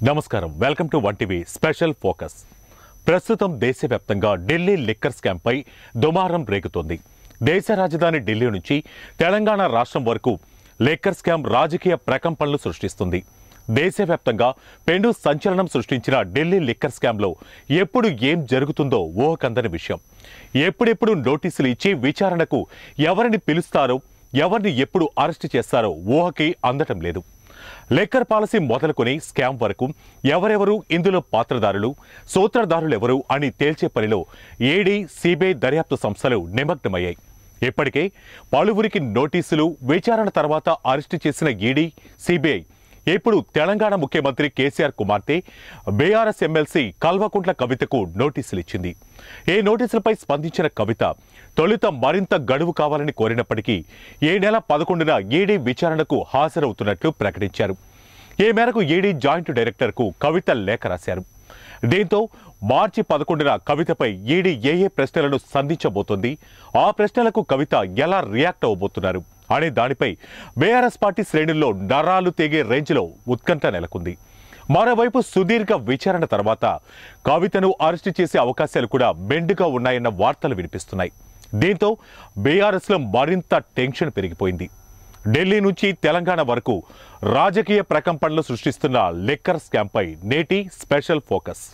నమస్కారం welcome to one TV special focus ప్రస్తుతం దేశవ్యాప్తంగా ఢిల్లీ లిక్కర్ స్కామ్పై దుమారం రేగుతోంది దేశ రాజధాని ఢిల్లీ నుంచి తెలంగాణ రాష్ట్రం వరకు లిక్కర్ స్కామ్ రాజకీయ ప్రకంపనలు సృష్టిస్తుంది దేశవ్యాప్తంగా పెండు సంచలనం సృష్టించిన ఢిల్లీ లిక్కర్ స్కామ్లో ఎప్పుడు ఏం జరుగుతుందో ఊహకందని విషయం ఎప్పుడెప్పుడు నోటీసులు ఇచ్చి విచారణకు ఎవరిని పిలుస్తారో ఎవరిని ఎప్పుడు అరెస్టు చేస్తారో ఊహకి అందటం లేదు లెక్కర్ పాలసీ మొదలుకొని స్కామ్ వరకు ఎవరెవరు ఇందులో పాత్రదారులు సూత్రధారులు ఎవరు అని తేల్చే పనిలో ఏడీ సిబిఐ దర్యాప్తు సంస్థలు నిమగ్నమయ్యాయి ఇప్పటికే పలువురికి నోటీసులు విచారణ తర్వాత అరెస్టు చేసిన ఈడీ సిబిఐ ఇప్పుడు తెలంగాణ ముఖ్యమంత్రి కేసీఆర్ కుమార్తె బీఆర్ఎస్ ఎమ్మెల్సీ కల్వకుంట్ల కవితకు నోటీసులు ఇచ్చింది ఈ నోటీసులపై స్పందించిన కవిత తొలుత మరింత గడువు కావాలని కోరినప్పటికీ ఈ నెల పదకొండున ఈడీ విచారణకు హాజరవుతున్నట్లు ప్రకటించారు ఈ మేరకు ఈడీ జాయింట్ డైరెక్టర్కు కవిత లేఖ రాశారు దీంతో మార్చి పదకొండున కవితపై ఈడీ ఏ ఏ ప్రశ్నలను సంధించబోతోంది ఆ ప్రశ్నలకు కవిత ఎలా రియాక్ట్ అవ్వబోతున్నారు అనే దానిపై బీఆర్ఎస్ పార్టీ శ్రేణుల్లో నరాలు తెగే రేంజ్లో ఉత్కంఠ నెలకొంది మరోవైపు సుదీర్ఘ విచారణ తర్వాత కవితను అరెస్టు చేసే అవకాశాలు కూడా మెండుగా ఉన్నాయన్న వార్తలు వినిపిస్తున్నాయి దీంతో బీఆర్ఎస్లో మరింత టెన్షన్ పెరిగిపోయింది ఢిల్లీ నుంచి తెలంగాణ వరకు రాజకీయ ప్రకంపనలు సృష్టిస్తున్న లిక్కర్ స్కామ్పై నేటి స్పెషల్ ఫోకస్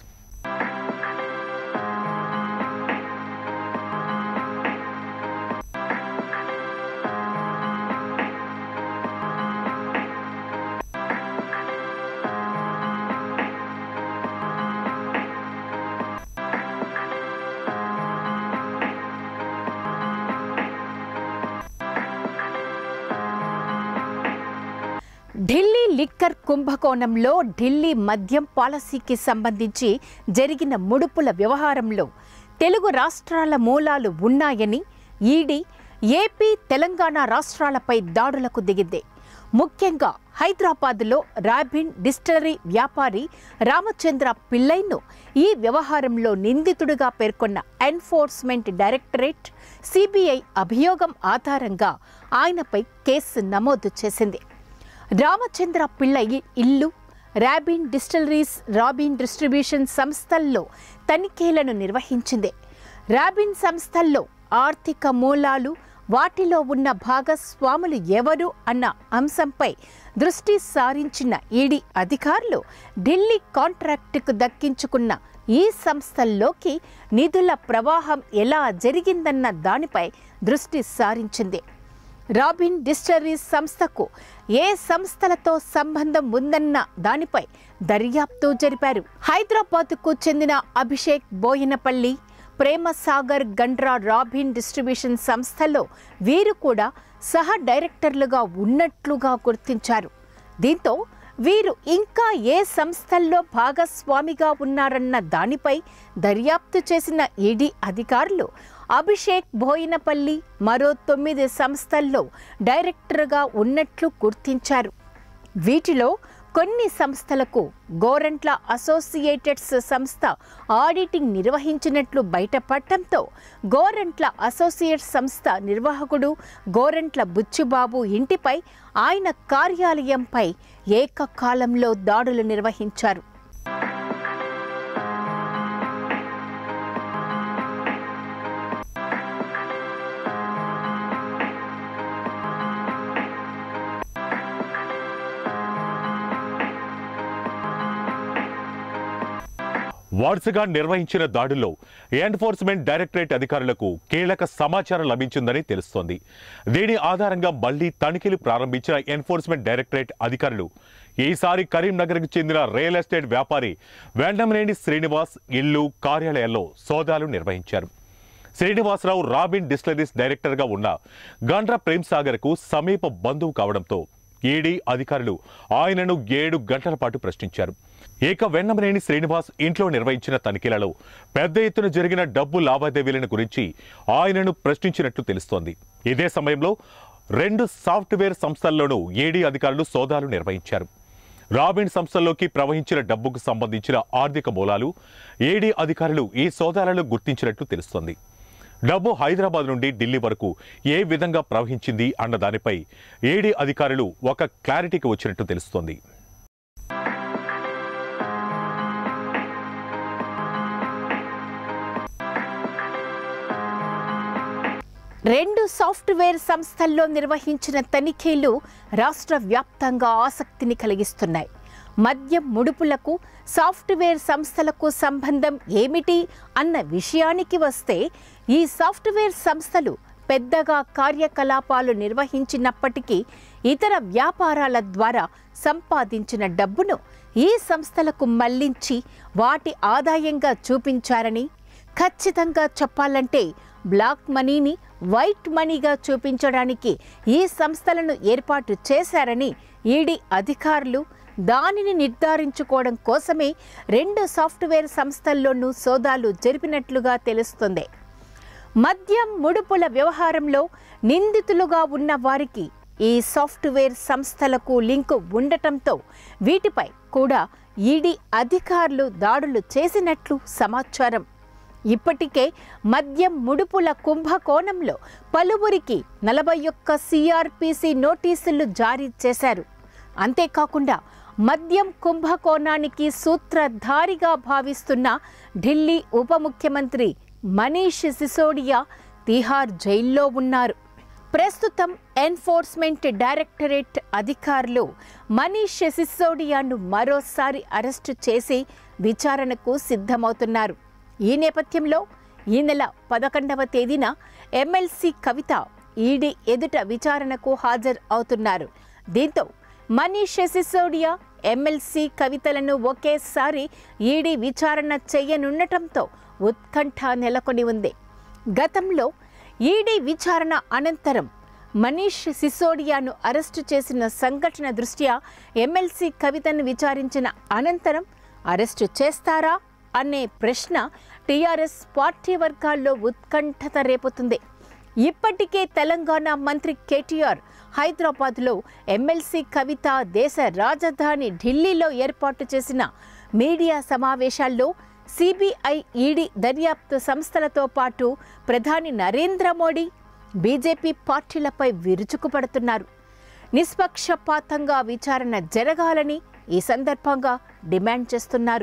ఢిల్లీ లిక్కర్ కుంభకోణంలో ఢిల్లీ మద్యం పాలసీకి సంబంధించి జరిగిన ముడుపుల వ్యవహారంలో తెలుగు రాష్ట్రాల మూలాలు ఉన్నాయని ఈడీ ఏపీ తెలంగాణ రాష్ట్రాలపై దాడులకు దిగింది ముఖ్యంగా హైదరాబాద్లో రాబిన్ డిస్టిలరీ వ్యాపారి రామచంద్ర పిల్లైను ఈ వ్యవహారంలో నిందితుడిగా పేర్కొన్న ఎన్ఫోర్స్మెంట్ డైరెక్టరేట్ సిబిఐ అభియోగం ఆధారంగా ఆయనపై కేసు నమోదు చేసింది రామచంద్ర పిళ్ళై ఇల్లు రాబిన్ డిస్టిలరీస్ రాబిన్ డిస్ట్రిబ్యూషన్ సంస్థల్లో తనిఖీలను నిర్వహించింది రాబిన్ సంస్థల్లో ఆర్థిక మూలాలు వాటిలో ఉన్న భాగస్వాములు ఎవరు అన్న అంశంపై దృష్టి సారించిన ఈడీ అధికారులు ఢిల్లీ కాంట్రాక్టుకు దక్కించుకున్న ఈ సంస్థల్లోకి నిధుల ప్రవాహం ఎలా జరిగిందన్న దానిపై దృష్టి సారించింది రాబిన్ డిస్టరీస్ సంస్థకు ఏ సంస్థలతో సంబంధం ఉందన్న దానిపై దర్యాప్తు జరిపారు హైదరాబాద్కు చెందిన అభిషేక్ బోయినపల్లి ప్రేమసాగర్ గండ్రా రాబిన్ డిస్ట్రిబ్యూషన్ సంస్థలో వీరు కూడా సహ డైరెక్టర్లుగా ఉన్నట్లుగా గుర్తించారు దీంతో వీరు ఇంకా ఏ సంస్థల్లో భాగస్వామిగా ఉన్నారన్న దానిపై దర్యాప్తు చేసిన ఈడీ అధికారులు అభిషేక్ బోయినపల్లి మరో తొమ్మిది సంస్థల్లో డైరెక్టర్గా ఉన్నట్లు గుర్తించారు వీటిలో కొన్ని సంస్థలకు గోరంట్ల అసోసియేటెడ్స్ సంస్థ ఆడిటింగ్ నిర్వహించినట్లు బయటపడటంతో గోరంట్ల అసోసియేట్స్ సంస్థ నిర్వాహకుడు గోరంట్ల బుచ్చిబాబు ఇంటిపై ఆయన కార్యాలయంపై ఏకకాలంలో దాడులు నిర్వహించారు వరుసగా నిర్వహించిన దాడుల్లో ఎన్ఫోర్స్మెంట్ డైరెక్టరేట్ అధికారులకు కీలక సమాచారం లభించిందని తెలుస్తోంది దీని ఆధారంగా మళ్లీ తనిఖీలు ప్రారంభించిన ఎన్ఫోర్స్మెంట్ డైరెక్టరేట్ అధికారులు ఈసారి కరీంనగర్కు చెందిన రియల్ ఎస్టేట్ వ్యాపారి వెండమనేని శ్రీనివాస్ ఇల్లు కార్యాలయాల్లో సోదాలు నిర్వహించారు శ్రీనివాసరావు రాబిన్ డిస్టిలరీస్ డైరెక్టర్గా ఉన్న గండ్ర ప్రేమ్ సాగర్కు సమీప బంధువు కావడంతో ఈడీ అధికారులు ఆయనను ఏడు గంటల పాటు ప్రశ్నించారు ఏక వెన్నమనేని శ్రీనివాస్ ఇంట్లో నిర్వహించిన తనిఖీలలో పెద్ద ఎత్తున జరిగిన డబ్బు లావాదేవీలను గురించి ఆయనను ప్రశ్నించినట్లు తెలుస్తోంది ఇదే సమయంలో రెండు సాఫ్ట్వేర్ సంస్థల్లోనూ ఈడీ అధికారులు సోదాలు నిర్వహించారు రాబిన్ సంస్థల్లోకి ప్రవహించిన డబ్బుకు సంబంధించిన ఆర్థిక మూలాలు ఏడీ అధికారులు ఈ సోదాలలో గుర్తించినట్లు తెలుస్తోంది డబ్బు హైదరాబాద్ నుండి ఢిల్లీ వరకు ఏ విధంగా ప్రవహించింది అన్న దానిపై ఏడీ అధికారులు ఒక క్లారిటీకి వచ్చినట్టు తెలుస్తోంది రెండు సాఫ్ట్వేర్ సంస్థల్లో నిర్వహించిన తనిఖీలు రాష్ట్ర వ్యాప్తంగా ఆసక్తిని కలిగిస్తున్నాయి మద్యం ముడుపులకు సాఫ్ట్వేర్ సంస్థలకు సంబంధం ఏమిటి అన్న విషయానికి వస్తే ఈ సాఫ్ట్వేర్ సంస్థలు పెద్దగా కార్యకలాపాలు నిర్వహించినప్పటికీ ఇతర వ్యాపారాల ద్వారా సంపాదించిన డబ్బును ఈ సంస్థలకు మళ్లించి వాటి ఆదాయంగా చూపించారని ఖచ్చితంగా చెప్పాలంటే బ్లాక్ మనీని వైట్ మనీగా చూపించడానికి ఈ సంస్థలను ఏర్పాటు చేశారని ఈడీ అధికారులు దానిని నిర్ధారించుకోవడం కోసమే రెండు సాఫ్ట్వేర్ సంస్థల్లోనూ సోదాలు జరిపినట్లుగా తెలుస్తుంది మద్యం ముడుపుల వ్యవహారంలో నిందితులుగా ఉన్న వారికి ఈ సాఫ్ట్వేర్ సంస్థలకు లింకు ఉండటంతో వీటిపై కూడా ఈడీ అధికారులు దాడులు చేసినట్లు సమాచారం ఇప్పటికే మద్యం ముడుపుల కుంభకోణంలో పలువురికి నలభై ఒక్క సిఆర్పిసి నోటీసులు జారీ చేశారు అంతేకాకుండా మద్యం కుంభకోణానికి సూత్రధారిగా భావిస్తున్న ఢిల్లీ ఉప ముఖ్యమంత్రి మనీష్ సిసోడియా తిహార్ జైల్లో ఉన్నారు ప్రస్తుతం ఎన్ఫోర్స్మెంట్ డైరెక్టరేట్ అధికారులు మనీష్ సిసోడియాను మరోసారి అరెస్టు చేసి విచారణకు సిద్ధమవుతున్నారు ఈ నేపథ్యంలో ఈ నెల పదకొండవ తేదీన ఎమ్మెల్సీ కవిత ఈడీ ఎదుట విచారణకు హాజరు అవుతున్నారు దీంతో మనీష్ సిసోడియా ఎమ్మెల్సీ కవితలను ఒకేసారి ఈడీ విచారణ చేయనుండటంతో ఉత్కంఠ నెలకొని ఉంది గతంలో ఈడీ విచారణ అనంతరం మనీష్ సిసోడియాను అరెస్టు చేసిన సంఘటన దృష్ట్యా ఎమ్మెల్సీ కవితను విచారించిన అనంతరం అరెస్టు చేస్తారా అనే ప్రశ్న టీఆర్ఎస్ పార్టీ వర్గాల్లో ఉత్కంఠత రేపుతుంది ఇప్పటికే తెలంగాణ మంత్రి కేటీఆర్ హైదరాబాద్లో ఎమ్మెల్సీ కవిత దేశ రాజధాని ఢిల్లీలో ఏర్పాటు చేసిన మీడియా సమావేశాల్లో సిబిఐ ఈడీ దర్యాప్తు సంస్థలతో పాటు ప్రధాని నరేంద్ర మోడీ బీజేపీ పార్టీలపై విరుచుకుపడుతున్నారు నిష్పక్షపాతంగా విచారణ జరగాలని ఈ సందర్భంగా డిమాండ్ చేస్తున్నారు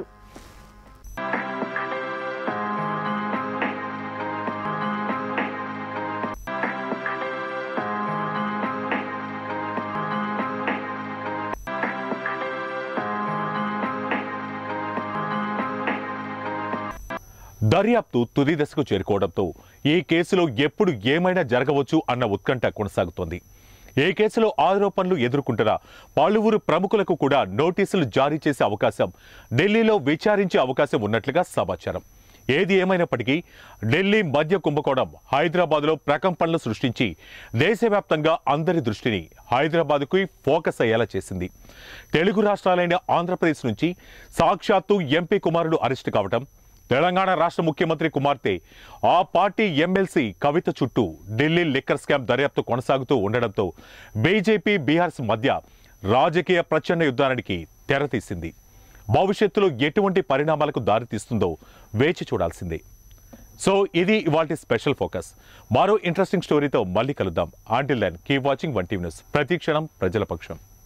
దర్యాప్తు తుది దశకు చేరుకోవడంతో ఈ కేసులో ఎప్పుడు ఏమైనా జరగవచ్చు అన్న ఉత్కంఠ కొనసాగుతోంది ఏ కేసులో ఆరోపణలు ఎదుర్కొంటున్న పలువురు ప్రముఖులకు కూడా నోటీసులు జారీ చేసే అవకాశం ఢిల్లీలో విచారించే అవకాశం ఉన్నట్లుగా సమాచారం ఏది ఏమైనప్పటికీ ఢిల్లీ మద్య కుంభకోణం హైదరాబాద్లో ప్రకంపనలు సృష్టించి దేశవ్యాప్తంగా అందరి దృష్టిని హైదరాబాద్కు ఫోకస్ అయ్యేలా చేసింది తెలుగు రాష్ట్రాలైన ఆంధ్రప్రదేశ్ నుంచి సాక్షాత్తు ఎంపీ కుమారుడు అరెస్టు కావటం తెలంగాణ రాష్ట్ర ముఖ్యమంత్రి కుమార్తె ఆ పార్టీ ఎమ్మెల్సీ కవిత చుట్టూ ఢిల్లీ లిక్కర్ స్కామ్ దర్యాప్తు కొనసాగుతూ ఉండడంతో బీజేపీ బీఆర్ఎస్ మధ్య రాజకీయ ప్రచండ యుద్ధానికి తెరతీసింది భవిష్యత్తులో ఎటువంటి పరిణామాలకు దారితీస్తుందో వేచి చూడాల్సిందే సో ఇది ఇవాటి స్పెషల్ ఫోకస్ మరో ఇంట్రెస్టింగ్ స్టోరీతో మళ్ళీ కలుద్దాం until then keep watching one TV news ప్రతి క్షణం ప్రజల పక్షం